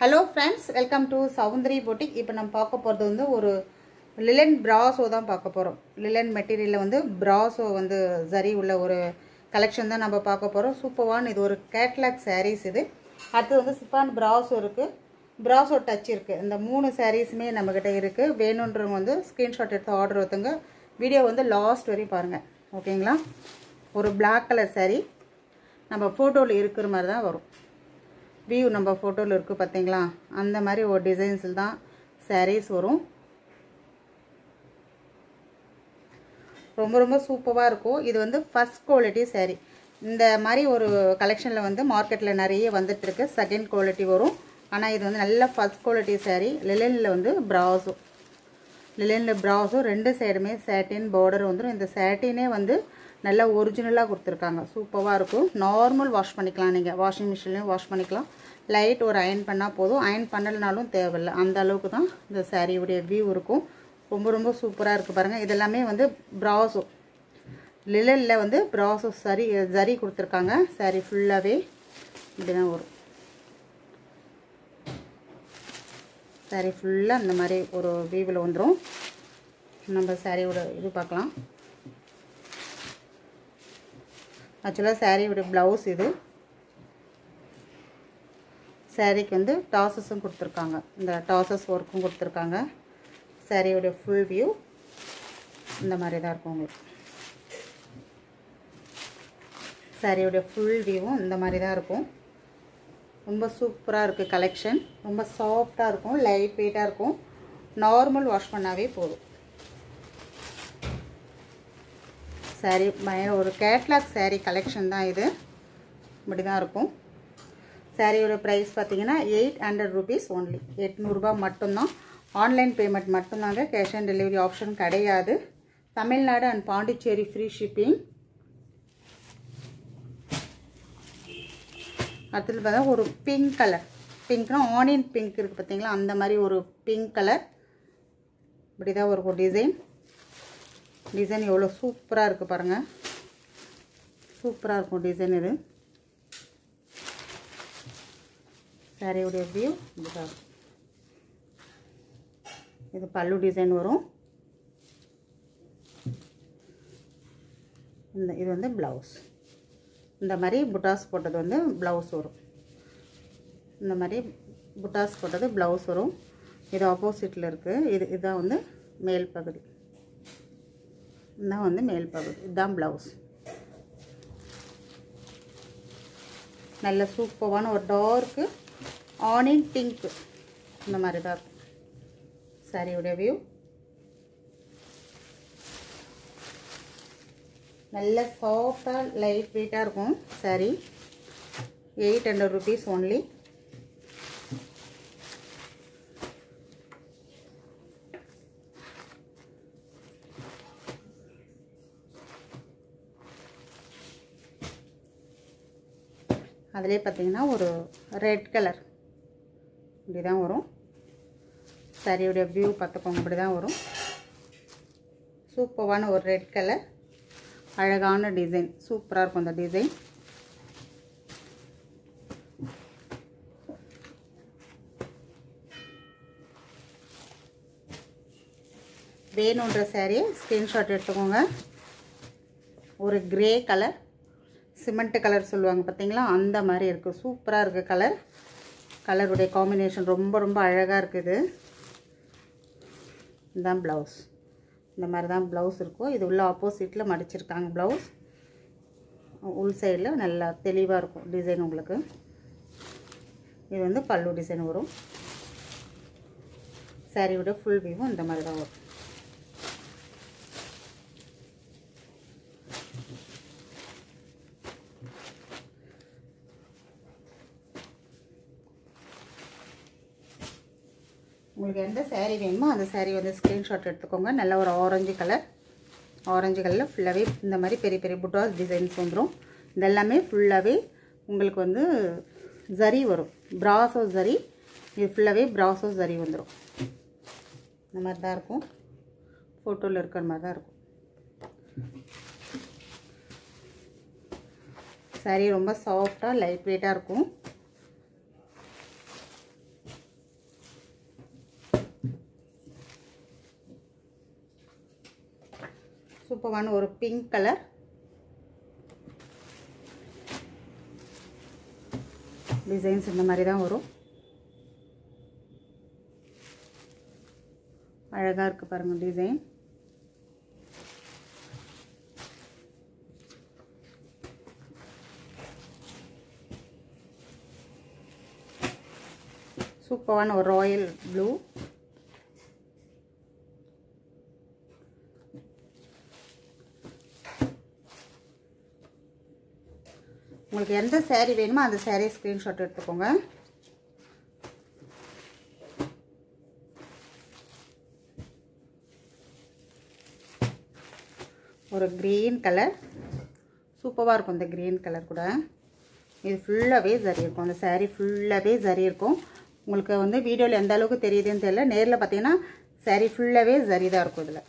hello friends welcome to Soundari boutique இப்போ நம்ம பார்க்க போகிறது வந்து ஒரு லிலன் பிராசோ தான் பார்க்க போகிறோம் லிலன் மெட்டீரியலில் வந்து பிராசோ வந்து சரி உள்ள ஒரு கலெக்ஷன் தான் நம்ம பார்க்க போகிறோம் சூப்பர்வான் இது ஒரு கேட்லாக் சாரீஸ் இது அடுத்து வந்து சிஃபான் பிராசோ இருக்குது பிராசோ டச் இருக்குது இந்த மூணு சாரீஸுமே நம்மக்கிட்ட இருக்குது வேணுன்றவங்க வந்து ஸ்க்ரீன்ஷாட் எடுத்து ஆர்டர் ஒருத்தங்க வீடியோ வந்து லாஸ்ட் வரையும் பாருங்கள் ஓகேங்களா ஒரு பிளாக் கலர் saree நம்ம ஃபோட்டோவில் இருக்கிற மாதிரி தான் வரும் வியூ நம்ம ஃபோட்டோவில் இருக்குது பார்த்தீங்களா அந்த மாதிரி ஒரு டிசைன்ஸில் தான் sarees வரும் ரொம்ப ரொம்ப சூப்பராக இருக்கும் இது வந்து ஃபஸ்ட் குவாலிட்டி saree இந்த மாதிரி ஒரு கலெக்ஷனில் வந்து மார்க்கெட்டில் நிறைய வந்துட்டு இருக்கு செகண்ட் குவாலிட்டி வரும் ஆனால் இது வந்து நல்ல ஃபஸ்ட் குவாலிட்டி saree லிலனில் வந்து ப்ராஸோ லிலனில் ப்ராஸோ ரெண்டு சைடுமே சேட்டின் பார்டர் வந்துடும் இந்த சேட்டினே வந்து நல்லா ஒரிஜினலாக கொடுத்துருக்காங்க சூப்பராக இருக்கும் நார்மல் வாஷ் பண்ணிக்கலாம் நீங்கள் வாஷிங் மிஷின்லேயும் வாஷ் பண்ணிக்கலாம் லைட் ஒரு அயன் பண்ணால் போதும் அயன் பண்ணலைனாலும் தேவையில்லை அந்த அளவுக்கு தான் இந்த சாரியுடைய வியூ இருக்கும் ரொம்ப ரொம்ப சூப்பராக இருக்குது பாருங்கள் இதெல்லாமே வந்து ப்ராஸோ லிலனில் வந்து ப்ராஸோ சரி சரி கொடுத்துருக்காங்க சாரி ஃபுல்லாகவே இப்படி தான் வரும் சாரி ஃபுல்லாக அந்த மாதிரி ஒரு வீவில் வந்துடும் நம்ம சாரியோட இது பார்க்கலாம் ஆக்சுவலாக சாரியோட ப்ளவுஸ் இது சாரிக்கு வந்து டாசஸும் கொடுத்துருக்காங்க இந்த டாசஸ் ஒர்க்கும் கொடுத்துருக்காங்க சாரியோட ஃபுல் வியூ இந்த மாதிரி தான் இருக்கும் உங்களுக்கு சாரியோட ஃபுல் வியூவும் இந்த மாதிரி தான் இருக்கும் ரொம்ப சூப்பராக இருக்குது கலெக்ஷன் ரொம்ப சாஃப்டாக இருக்கும் லைட் வெயிட்டாக இருக்கும் நார்மல் வாஷ் பண்ணாவே போதும் சாரீ பய ஒரு கேட்லாக் சாரீ கலெக்ஷன் தான் இது இப்படி தான் இருக்கும் சாரியோட ப்ரைஸ் பார்த்தீங்கன்னா எயிட் ஹண்ட்ரட் ருபீஸ் ஒன்லி எட்நூறுபா மட்டும்தான் ஆன்லைன் பேமெண்ட் மட்டும்தாங்க கேஷ் ஆன் டெலிவரி ஆப்ஷன் கிடையாது Tamil Nadu and Pondicherry free shipping அடுத்தது பார்த்தா ஒரு பிங்க் கலர் பிங்க்னா ஆனியன் பிங்க் இருக்குது பார்த்தீங்களா அந்த மாதிரி ஒரு பிங்க் கலர் இப்படி தான் ஒரு டிசைன் டிசைன் எவ்வளோ சூப்பராக இருக்குது பாருங்கள் சூப்பராக இருக்கும் டிசைன் இது சாரியுடைய வியூ இப்படிதான் இருக்கும் இது பல்லு டிசைன் வரும் இந்த இது வந்து ப்ளவுஸ் இந்த மாதிரி புட்டாஸ் போட்டது வந்து ப்ளவுஸ் வரும் இந்த மாதிரி புட்டாஸ் போட்டது ப்ளவுஸ் வரும் இது ஆப்போசிட்டில் இருக்குது இது இதுதான் வந்து மேல் பகுதி இதுதான் வந்து மேல் பகுதி இதுதான் ப்ளவுஸ் நல்ல சூப்பரான ஒரு டார்க்கு ஆனியன் பிங்க்கு இந்த மாதிரி தான் இருக்கும் சாரியோடைய வியூ நல்ல சாஃப்டாக லைட் வெயிட்டாக இருக்கும் sari eight hundred rupees only அதிலே பார்த்தீங்கன்னா ஒரு ரெட் கலர் இப்படி தான் வரும் சாரியுடைய வியூ பார்த்துக்கோங்க இப்படி தான் வரும் சூப்பரான ஒரு ரெட் கலர் அழகான டிசைன் சூப்பராக இருக்கும் அந்த டிசைன் வேணுன்ற சாரியை ஸ்க்ரீன்ஷாட் எடுத்துக்கோங்க ஒரு கிரே கலர் சிமெண்ட் கலர் சொல்லுவாங்க பார்த்தீங்களா அந்த மாதிரி இருக்குது சூப்பராக இருக்குது கலர் கலருடைய காம்பினேஷன் ரொம்ப ரொம்ப அழகாக இருக்குது இதுதான் ப்ளவுஸ் இந்த மாதிரி தான் ப்ளவுஸ் இருக்கும் இது உள்ள ஆப்போசிட்டில் மடிச்சிருக்காங்க ப்ளவுஸ் உள் சைடில் நல்லா தெளிவாக இருக்கும் டிசைன் உங்களுக்கு இது வந்து பல்லு டிசைன் வரும் சாரியோட ஃபுல் வியூவும் இந்த மாதிரி தான் வரும் உங்களுக்கு எந்த சேரீ வேணுமோ அந்த சேரீ வந்து ஸ்க்ரீன்ஷாட் எடுத்துக்கோங்க நல்ல ஒரு ஆரஞ்சு கலர் ஆரஞ்சு கலரில் ஃபுல்லாகவே இந்த மாதிரி பெரிய பெரிய புட்டாஸ் டிசைன்ஸ் வந்துடும் இதெல்லாமே ஃபுல்லாகவே உங்களுக்கு வந்து ஜரி வரும் ப்ராசோ ஜரி இது ஃபுல்லாகவே ப்ராசோ ஜரி வந்துடும் இந்த மாதிரி தான் இருக்கும் ஃபோட்டோவில் இருக்கிற மாதிரி தான் இருக்கும் சாரீ ரொம்ப சாஃப்டாக லைட் வெயிட்டாக இருக்கும் சூப்பரான ஒரு பிங்க் கலர் டிசைன்ஸ் இந்த மாதிரி தான் வரும் அழகாக இருக்குது பாருங்கள் டிசைன் சூப்பரான ஒரு ராயல் ப்ளூ உங்களுக்கு எந்த சேரீ வேணுமோ அந்த சேரீ ஸ்க்ரீன்ஷாட் எடுத்துக்கோங்க ஒரு க்ரீன் கலர் சூப்பராக இருக்கும் இந்த க்ரீன் கலர் கூட இது ஃபுல்லாகவே சரி இருக்கும் அந்த சேரீ ஃபுல்லாகவே சரி இருக்கும் உங்களுக்கு வந்து வீடியோவில் எந்த அளவுக்கு தெரியுதுன்னு தெரியல நேரில் பார்த்தீங்கன்னா சேரீ ஃபுல்லாகவே சரி தான் இருக்கும் இதில்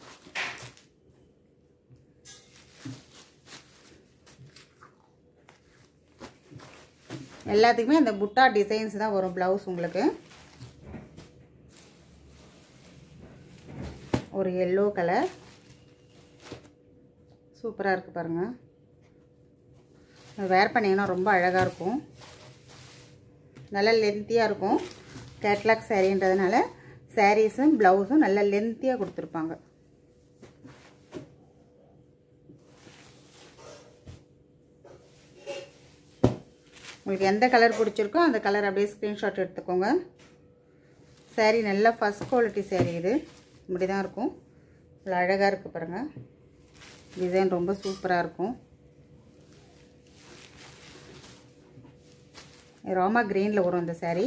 எல்லாத்துக்குமே அந்த புட்டா டிசைன்ஸ் தான் வரும் ப்ளவுஸ் உங்களுக்கு ஒரு எல்லோ கலர் சூப்பராக இருக்குது பாருங்கள் வேர் பண்ணிங்கன்னா ரொம்ப அழகாக இருக்கும் நல்ல லென்த்தியாக இருக்கும் கேட்லாக் சாரீன்றதுனால சாரீஸும் ப்ளவுஸும் நல்ல லென்த்தியாக கொடுத்துருப்பாங்க உங்களுக்கு எந்த கலர் பிடிச்சிருக்கோ அந்த கலர் அப்படியே ஸ்க்ரீன்ஷாட் எடுத்துக்கோங்க சாரீ நல்லா ஃபஸ்ட் குவாலிட்டி சாரீ இது இப்படி தான் இருக்கும் இவ்வளோ அழகாக இருக்குது பாருங்கள் டிசைன் ரொம்ப சூப்பராக இருக்கும் ராமா க்ரீனில் வரும் இந்த சாரீ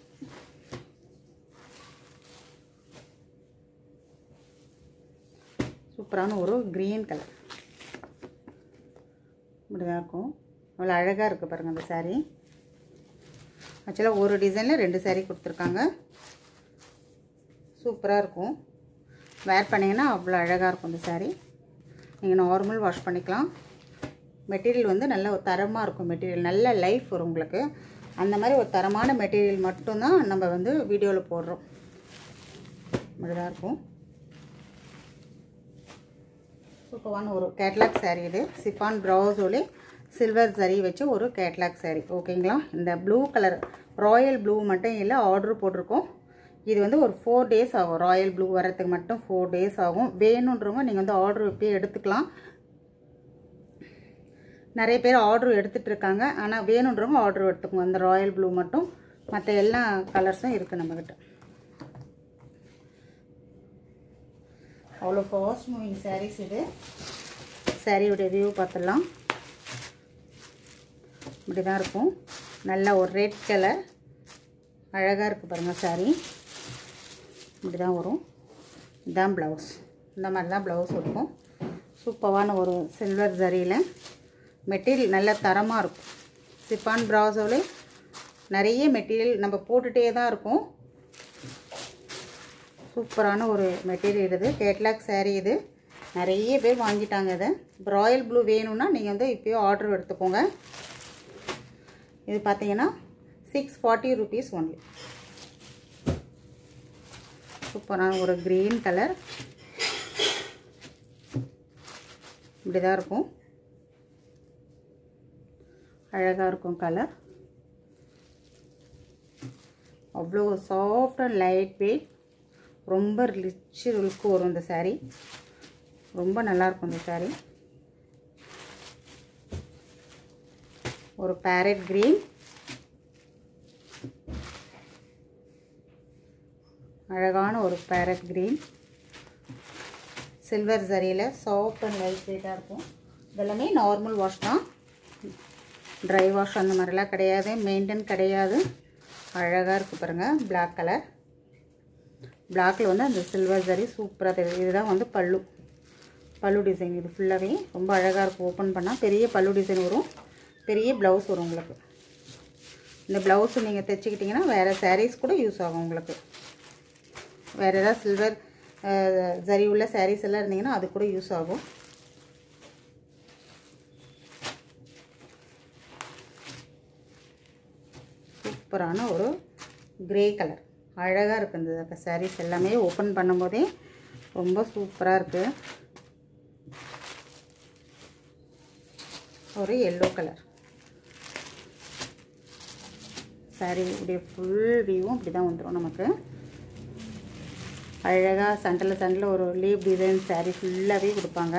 சூப்பரான ஒரு க்ரீன் கலர் இப்படி தான் இருக்கும் அவ்வளோ அழகாக இருக்குது பாருங்கள் அந்த சாரீ ஆக்சுவலாக ஒரு டிசைனில் ரெண்டு சாரீ கொடுத்துருக்காங்க சூப்பராக இருக்கும் வேர் பண்ணிங்கன்னா அவ்வளோ அழகாக இருக்கும் இந்த சாரீ நீங்கள் நார்மல் வாஷ் பண்ணிக்கலாம் மெட்டீரியல் வந்து நல்ல ஒரு தரமாக இருக்கும் மெட்டீரியல் நல்ல லைஃப் வரும் உங்களுக்கு அந்த மாதிரி ஒரு தரமான மெட்டீரியல் மட்டும்தான் நம்ம வந்து வீடியோவில் போடுறோம் இப்படிதான் இருக்கும் சூப்பரான ஒரு கேட்லாக் சாரீ இது சிஃபான் ப்ரௌஸோலே சில்வர் சரி வச்சு ஒரு கேட்லாக் சாரீ ஓகேங்களா இந்த ப்ளூ கலர் ராயல் ப்ளூ மட்டும் இல்லை ஆர்டர் போட்டிருக்கோம் இது வந்து ஒரு ஃபோர் டேஸ் ஆகும் ராயல் ப்ளூ வரத்துக்கு மட்டும் ஃபோர் டேஸ் ஆகும் வேணுன்றவங்க நீங்கள் வந்து ஆர்டர் இப்போயே எடுத்துக்கலாம் நிறைய பேர் ஆர்டர் எடுத்துகிட்டு இருக்காங்க ஆனால் வேணுன்றவங்க ஆர்டர் எடுத்துக்கோங்க அந்த ராயல் ப்ளூ மட்டும் மற்ற எல்லா கலர்ஸும் இருக்குது நம்மக்கிட்ட அவ்வளோ ஃபாஸ்ட் மூவிங் சாரீஸ் இது சாரியோடைய வியூ பார்த்துடலாம் இப்படி தான் இருக்கும் நல்ல ஒரு ரெட் கலர் அழகாக இருக்குது பாருங்கள் சாரீ இப்படி தான் வரும் இதுதான் ப்ளவுஸ் இந்த மாதிரி தான் ப்ளவுஸ் இருக்கும் சூப்பரான ஒரு சில்வர் ஜரியில் மெட்டீரியல் நல்ல தரமாக இருக்கும் சிப்பான் ப்ராசோவில் நிறைய மெட்டீரியல் நம்ம போட்டுகிட்டே தான் இருக்கும் சூப்பரான ஒரு மெட்டீரியல் இது கேட்லாக் சாரீ இது நிறைய பேர் வாங்கிட்டாங்க இதை ராயல் ப்ளூ வேணும்னா நீங்கள் வந்து இப்போயோ ஆர்டர் எடுத்துக்கோங்க இது பார்த்தீங்கன்னா சிக்ஸ் ஃபார்ட்டி ருபீஸ் ஒன்லி சூப்பரான ஒரு க்ரீன் கலர் இப்படி தான் இருக்கும் அழகாக இருக்கும் கலர் அவ்வளோ சாஃப்ட் அண்ட் லைட் வெயிட் ரொம்ப ரிச் லுக்கு வரும் இந்த சாரீ ரொம்ப நல்லாயிருக்கும் இந்த சாரீ ஒரு பேரட் க்ரீன் அழகான ஒரு பேரட் க்ரீன் சில்வர் சரியில் சாஃப்ட் அண்ட் லைட் வெயிட்டாக இருக்கும் இதெல்லாமே நார்மல் வாஷ் தான் ட்ரை வாஷ் அந்த மாதிரிலாம் கிடையாது மெயின்டைன் கிடையாது அழகாக இருக்குது பாருங்கள் பிளாக் கலர் பிளாக்கில் வந்து அந்த சில்வர் ஜரி சூப்பராக தெரியுது இதுதான் வந்து பல்லு பல்லு டிசைன் இது ஃபுல்லாகவே ரொம்ப அழகாக இருக்கும் ஓப்பன் பண்ணால் பெரிய பல்லு டிசைன் வரும் பெரிய ப்ளவுஸ் வரும் உங்களுக்கு இந்த ப்ளவுஸ் நீங்கள் தைச்சிக்கிட்டிங்கன்னா வேறு சாரீஸ் கூட யூஸ் ஆகும் உங்களுக்கு வேறு ஏதாவது சில்வர் ஜரி உள்ள சாரீஸ் எல்லாம் இருந்தீங்கன்னா அது கூட யூஸ் ஆகும் சூப்பரான ஒரு கிரே கலர் அழகாக இருக்குது இந்த சாரீஸ் எல்லாமே ஓப்பன் பண்ணும்போதே ரொம்ப சூப்பராக இருக்குது ஒரு எல்லோ கலர் சாரி உடைய ஃபுல் வியூவும் இப்படி தான் வந்துடும் நமக்கு அழகாக சண்டில் சண்டில் ஒரு லீவ் டிசைன் சாரீ ஃபுல்லாகவே கொடுப்பாங்க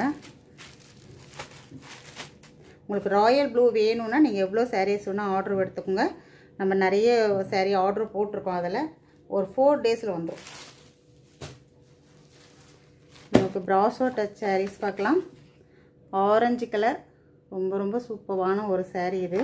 உங்களுக்கு ராயல் ப்ளூ வேணும்னா நீங்கள் எவ்வளோ சாரீஸ் வேணால் ஆர்டர் எடுத்துக்கோங்க நம்ம நிறைய சாரீ ஆர்டர் போட்டிருக்கோம் அதில் ஒரு ஃபோர் டேஸில் வந்துடும் நமக்கு ப்ராசோ டச் சாரீஸ் பார்க்கலாம் ஆரஞ்சு கலர் ரொம்ப ரொம்ப சூப்பரான ஒரு சாரீ இது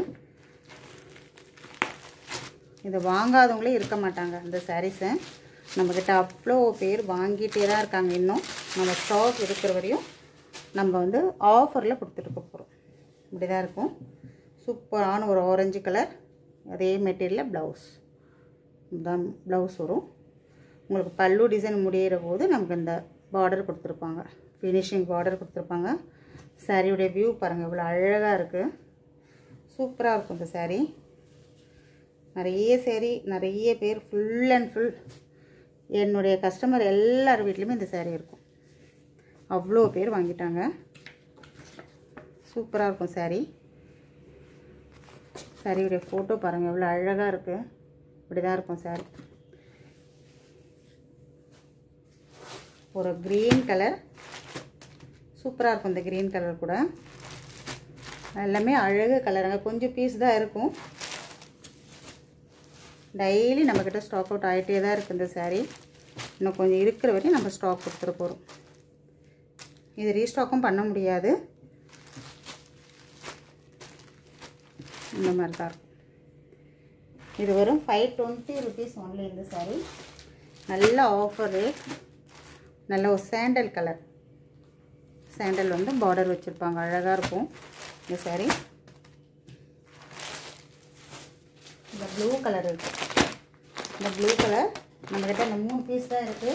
இதை வாங்காதவங்களே இருக்க மாட்டாங்க இந்த சாரீஸை நம்மக்கிட்ட அவ்வளோ பேர் வாங்கிட்டே தான் இருக்காங்க இன்னும் நம்ம ஸ்டாக் இருக்கிற வரையும் நம்ம வந்து ஆஃபரில் கொடுத்துட்டு போகிறோம் இப்படி தான் இருக்கும் சூப்பரான ஒரு ஆரஞ்சு கலர் அதே மெட்டீரியலில் ப்ளவுஸ் தான் ப்ளவுஸ் வரும் உங்களுக்கு பல்லு டிசைன் முடிகிற போது நமக்கு இந்த பார்டர் கொடுத்துருப்பாங்க ஃபினிஷிங் பார்டர் கொடுத்துருப்பாங்க சாரியுடைய வியூ பாருங்கள் இவ்வளோ அழகாக இருக்குது சூப்பராக இருக்கும் இந்த சாரீ நிறைய சேரீ நிறைய பேர் ஃபுல் அண்ட் ஃபுல் என்னுடைய கஸ்டமர் எல்லார் வீட்லேயுமே இந்த சேரீ இருக்கும் அவ்வளோ பேர் வாங்கிட்டாங்க சூப்பராக இருக்கும் சாரீ சாரியுடைய ஃபோட்டோ பாருங்கள் எவ்வளோ அழகாக இருக்குது இப்படி தான் இருக்கும் சாரி ஒரு க்ரீன் கலர் சூப்பராக இருக்கும் இந்த க்ரீன் கலர் கூட எல்லாமே அழகு கலருங்க கொஞ்சம் பீஸ் தான் இருக்கும் டெய்லி நம்மக்கிட்ட ஸ்டாக் அவுட் ஆகிட்டே தான் இருக்குது இந்த சாரீ இன்னும் கொஞ்சம் இருக்கிற வரையும் நம்ம ஸ்டாக் கொடுத்துட போகிறோம் இது ரீஸ்டாக்கும் பண்ண முடியாது இந்த மாதிரி தான் இருக்கும் இது வரும் ஃபைவ் டுவெண்ட்டி ருபீஸ் ஒன்லி இந்த சாரீ நல்ல ஆஃபர் ரேட் நல்ல ஒரு சாண்டல் கலர் சாண்டல் வந்து பார்டர் வச்சுருப்பாங்க அழகாக இருக்கும் இந்த சாரீ இந்த ப்ளூ கலர் இருக்குது இந்த ப்ளூ கலர் நம்மக்கிட்ட இந்த மூணு பீஸ் தான் இருக்குது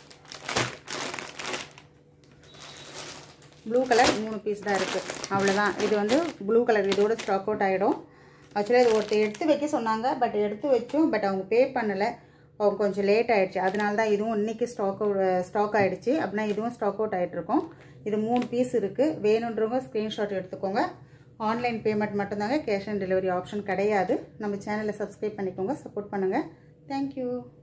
ப்ளூ கலர் மூணு பீஸ் தான் இருக்குது அவ்வளோதான் இது வந்து ப்ளூ கலர் இதோட ஸ்டாக் அவுட் ஆகிடும் ஆக்சுவலாக இது ஒருத்தர் எடுத்து வைக்க சொன்னாங்க பட் எடுத்து வச்சோம் பட் அவங்க பே பண்ணலை அவங்க கொஞ்சம் லேட் ஆகிடுச்சு அதனால தான் இதுவும் இன்றைக்கி ஸ்டாக் அவுட் ஸ்டாக் ஆகிடுச்சு அப்படின்னா இதுவும் ஸ்டாக் அவுட் ஆகிட்ருக்கோம் இது மூணு பீஸ் இருக்குது வேணுன்றவங்க ஸ்க்ரீன்ஷாட் எடுத்துக்கோங்க ஆன்லைன் பேமெண்ட் மட்டும்தாங்க கேஷ் ஆன் டெலிவரி ஆப்ஷன் கிடையாது நம்ம சேனலை சப்ஸ்கிரைப் பண்ணிக்கோங்க சப்போர்ட் பண்ணுங்கள் தேங்க்யூ